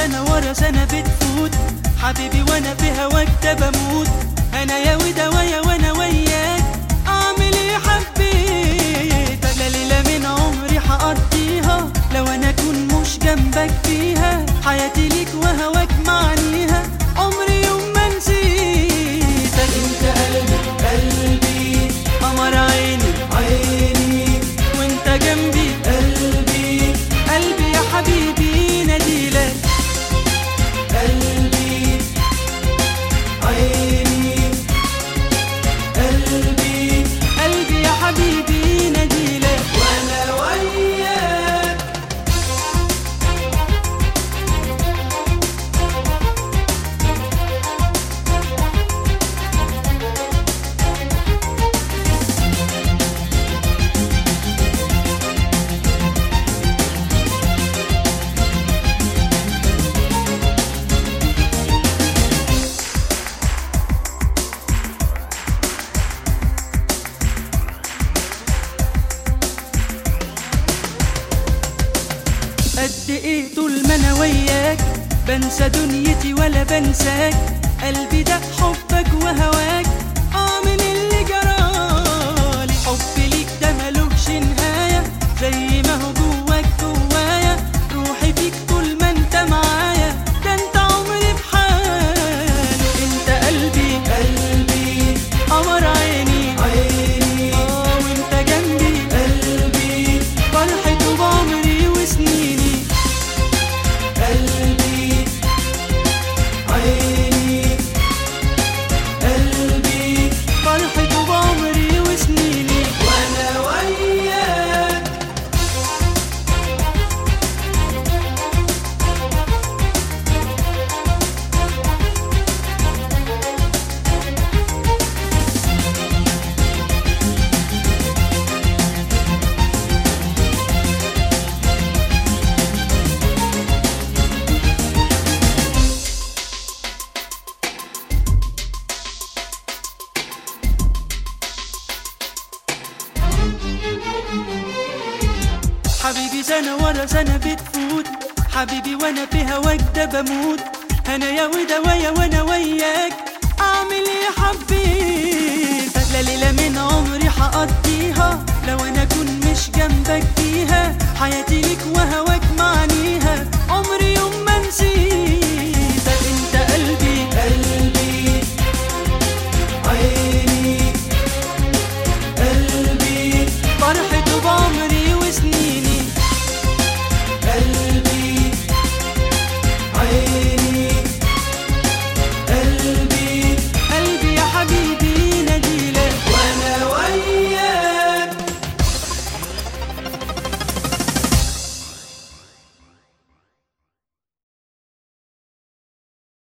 سنة ورا سنة بتفوت حبيبي وانا في هواك ده بموت انا يا ودوايا وانا وياك اعمل ايه حبيت لا ليلة من عمري هقضيها لو انا اكون مش جنبك فيها حياتي ليك وهواك معنيها عمري يوم ما نسيتك انت قلبي قلبي قمر عيني عيني وانت جنبي قلبي قلبي يا حبيبي ناديلك قلبي عيني قلبي قلبي يا حبيبي ناديلك وانا وياك قد ايه طول ما انا وياك بنسى دنيتي ولا بنساك قلبي ده حبك وهواك اه من اللي جرالي حبي ليك ده ملوش نهاية زي ما هو جواك جوايا روحي فيك طول ما انت معايا ده انت عمري بحاله انت قلبي قلبي قمر عيني عيني اه وانت جنبي قلبي فرحة بعمري وسنيني قلبي عيني قلبي فرحة بعمري وسنيني وانا وياك حبيبي سنة ورا سنة بتفوت حبيبي وانا في هواك ده بموت انا يا ودوايا وانا وياك اعمل ايه حبيت لا ليلة من عمري هقضيها لو انا اكون مش جنبك فيها حياتي ليك وهواك معنيها